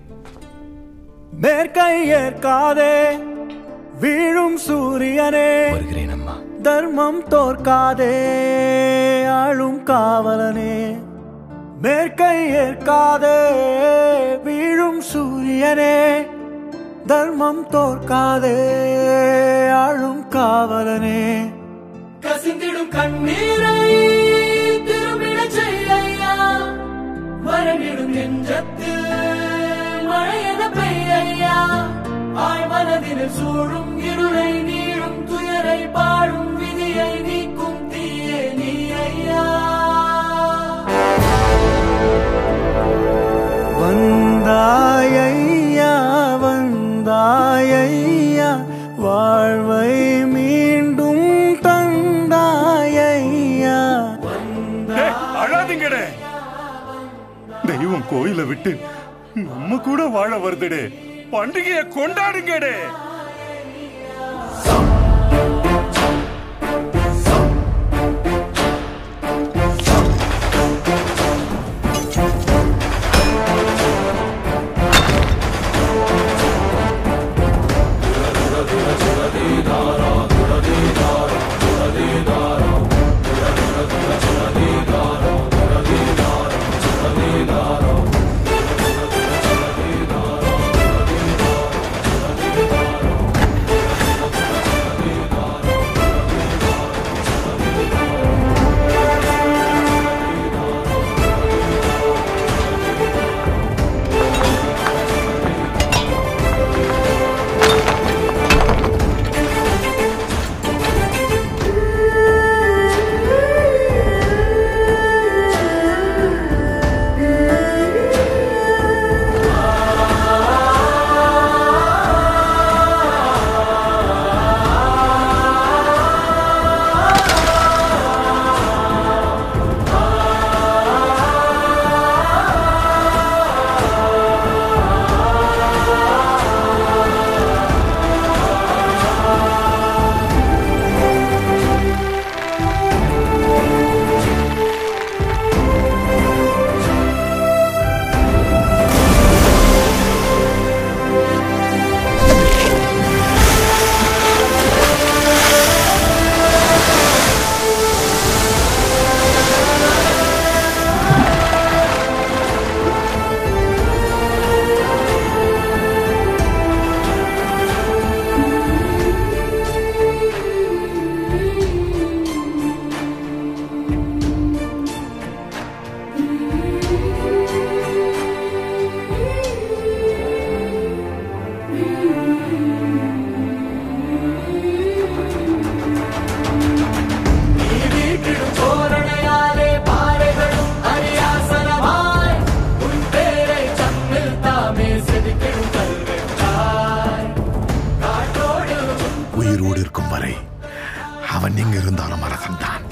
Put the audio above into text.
மேற்கை ஏற்காதே வீழும் சூரியனே வருகிறேன் அம்மா தர்மம் தோற்காதே ஆளும் காவலனே மேற்கை ஏற்காதே வீழும் சூரியனே தர்மம் தோற்காதே ஆளும் காவலனே கசிந்திடும் கண்ணீரை திரும்பிட செய்யா மரணிடும் நெஞ்சத்தில் மழையென பெய்யா ஆழ்மனதில் சூழும் இருளை நீளும் துயரை பாடும் விதியை நீக்கும் தீயே நீ ஐயா வந்தாயையா வந்தாயையா வாழ்வை மீண்டும் தந்தாயையா டேய், அழாதீங்கடே தெய்வம் கோயில விட்டு நம்ம கூட வாழ வருதுடே பண்டிகையை கொண்டாடுங்கடே நீ வீட்டிடும் தோரணையாலே பாறைகளும் அரியாசனமாய் உன் பேரை சம்மில் தாமே செதுக்கிடும் கல்வெட்டாய் காட்டோடு உயிரோடு இருக்கும் வரை அவன் எங்க இருந்தாலும் அரசன் தான்